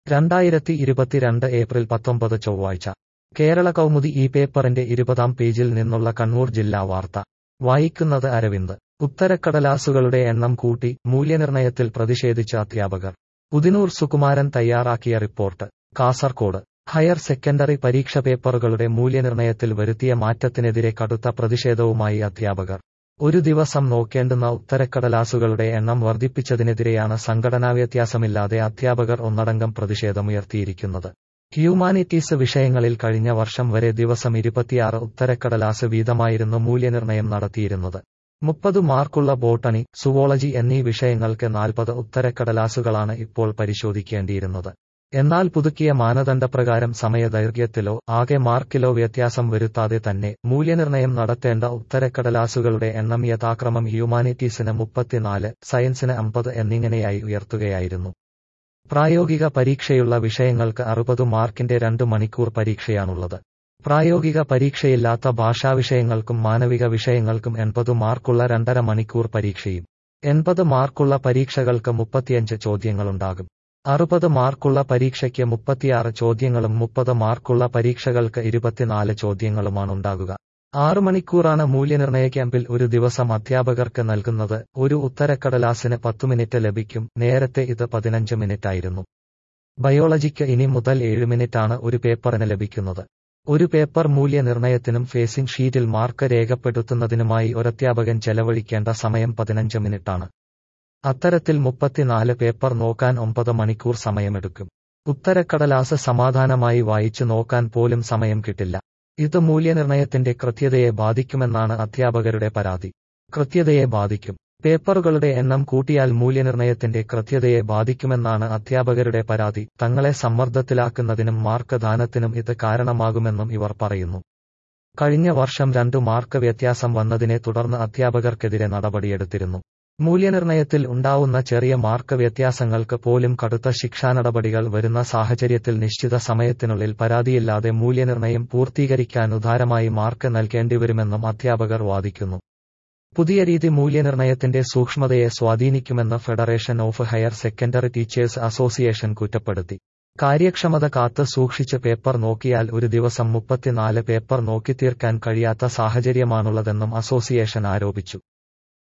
രണ്ടായിരത്തി ഇരുപത്തിരണ്ട് ഏപ്രിൽ പത്തൊമ്പത് ചൊവ്വാഴ്ച കേരള കൗമുദി ഈ പേപ്പറിന്റെ ഇരുപതാം പേജിൽ നിന്നുള്ള കണ്ണൂർ ജില്ലാ വാർത്ത വായിക്കുന്നത് അരവിന്ദ് ഉത്തരക്കടലാസുകളുടെ എണ്ണം കൂട്ടി മൂല്യനിർണയത്തിൽ പ്രതിഷേധിച്ച അധ്യാപകർ ഉദിനൂർ സുകുമാരൻ തയ്യാറാക്കിയ റിപ്പോർട്ട് കാസർകോട് ഹയർ സെക്കൻഡറി പരീക്ഷ പേപ്പറുകളുടെ മൂല്യനിർണയത്തിൽ വരുത്തിയ മാറ്റത്തിനെതിരെ കടുത്ത പ്രതിഷേധവുമായി അധ്യാപകർ ഒരു ദിവസം നോക്കേണ്ടുന്ന ഉത്തരക്കടലാസുകളുടെ എണ്ണം വർദ്ധിപ്പിച്ചതിനെതിരെയാണ് സംഘടനാ വ്യത്യാസമില്ലാതെ അധ്യാപകർ ഒന്നടങ്കം പ്രതിഷേധമുയർത്തിയിരിക്കുന്നത് ഹ്യൂമാനിറ്റീസ് വിഷയങ്ങളിൽ കഴിഞ്ഞ വർഷം വരെ ദിവസം ഇരുപത്തിയാറ് ഉത്തരക്കടലാസ് വീതമായിരുന്നു മൂല്യനിർണയം നടത്തിയിരുന്നത് മുപ്പത് മാർക്കുള്ള ബോട്ടണി സുവോളജി എന്നീ വിഷയങ്ങൾക്ക് നാൽപ്പത് ഉത്തരക്കടലാസുകളാണ് ഇപ്പോൾ പരിശോധിക്കേണ്ടിയിരുന്നത് എന്നാൽ പുതുക്കിയ മാനദണ്ഡപ്രകാരം സമയദൈർഘ്യത്തിലോ ആകെ മാർക്കിലോ വ്യത്യാസം വരുത്താതെ തന്നെ മൂല്യനിർണയം നടത്തേണ്ട ഉത്തരക്കടലാസുകളുടെ എണ്ണം യഥാക്രമം ഹ്യൂമാനിറ്റീസിന് മുപ്പത്തിനാല് സയൻസിന് അമ്പത് എന്നിങ്ങനെയായി ഉയർത്തുകയായിരുന്നു പ്രായോഗിക പരീക്ഷയുള്ള വിഷയങ്ങൾക്ക് അറുപത് മാർക്കിന്റെ രണ്ട് മണിക്കൂർ പരീക്ഷയാണുള്ളത് പ്രായോഗിക പരീക്ഷയില്ലാത്ത ഭാഷാവിഷയങ്ങൾക്കും മാനവിക വിഷയങ്ങൾക്കും എൺപത് മാർക്കുള്ള രണ്ടര മണിക്കൂർ പരീക്ഷയും എൺപത് മാർക്കുള്ള പരീക്ഷകൾക്ക് മുപ്പത്തിയഞ്ച് ചോദ്യങ്ങളുണ്ടാകും അറുപത് മാർക്കുള്ള പരീക്ഷയ്ക്ക് മുപ്പത്തിയാറ് ചോദ്യങ്ങളും മുപ്പത് മാർക്കുള്ള പരീക്ഷകൾക്ക് ഇരുപത്തിനാല് ചോദ്യങ്ങളുമാണുണ്ടാകുക ആറു മണിക്കൂറാണ് മൂല്യനിർണയ ക്യാമ്പിൽ ഒരു ദിവസം അധ്യാപകർക്ക് നൽകുന്നത് ഒരു ഉത്തരക്കടലാസിന് പത്തു മിനിറ്റ് ലഭിക്കും നേരത്തെ ഇത് പതിനഞ്ച് മിനിറ്റായിരുന്നു ബയോളജിക്ക് ഇനി മുതൽ ഏഴ് മിനിറ്റാണ് ഒരു പേപ്പറിന് ലഭിക്കുന്നത് ഒരു പേപ്പർ മൂല്യനിർണയത്തിനും ഫേസിംഗ് ഷീറ്റിൽ മാർക്ക് രേഖപ്പെടുത്തുന്നതിനുമായി ഒരധ്യാപകൻ ചെലവഴിക്കേണ്ട സമയം പതിനഞ്ച് മിനിറ്റാണ് അത്തരത്തിൽ മുപ്പത്തിനാല് പേപ്പർ നോക്കാൻ ഒമ്പത് മണിക്കൂർ സമയമെടുക്കും ഉത്തരക്കടലാസ് സമാധാനമായി വായിച്ചു നോക്കാൻ പോലും സമയം കിട്ടില്ല ഇത് മൂല്യനിർണയത്തിന്റെ കൃത്യതയെ ബാധിക്കുമെന്നാണ് അധ്യാപകരുടെ പരാതി കൃത്യതയെ ബാധിക്കും പേപ്പറുകളുടെ എണ്ണം കൂട്ടിയാൽ മൂല്യനിർണയത്തിന്റെ കൃത്യതയെ ബാധിക്കുമെന്നാണ് അധ്യാപകരുടെ പരാതി തങ്ങളെ സമ്മർദ്ദത്തിലാക്കുന്നതിനും മാർക്ക് ദാനത്തിനും ഇത് കാരണമാകുമെന്നും ഇവർ പറയുന്നു കഴിഞ്ഞ വർഷം രണ്ടു മാർക്ക് വ്യത്യാസം വന്നതിനെ തുടർന്ന് അധ്യാപകർക്കെതിരെ നടപടിയെടുത്തിരുന്നു മൂല്യനിർണയത്തിൽ ഉണ്ടാവുന്ന ചെറിയ മാർക്ക് വ്യത്യാസങ്ങൾക്ക് പോലും കടുത്ത ശിക്ഷാ നടപടികൾ വരുന്ന സാഹചര്യത്തിൽ നിശ്ചിത സമയത്തിനുള്ളിൽ പരാതിയില്ലാതെ മൂല്യനിർണയം പൂർത്തീകരിക്കാൻ ഉദാരമായി മാർക്ക് നൽകേണ്ടിവരുമെന്നും അധ്യാപകർ വാദിക്കുന്നു പുതിയ രീതി മൂല്യനിർണയത്തിന്റെ സൂക്ഷ്മതയെ സ്വാധീനിക്കുമെന്ന് Federation of Higher Secondary Teachers Association കുറ്റപ്പെടുത്തി കാര്യക്ഷമത കാത്ത് സൂക്ഷിച്ച് പേപ്പർ നോക്കിയാൽ ഒരു ദിവസം മുപ്പത്തിനാല് പേപ്പർ നോക്കിത്തീർക്കാൻ കഴിയാത്ത സാഹചര്യമാണുള്ളതെന്നും അസോസിയേഷൻ ആരോപിച്ചു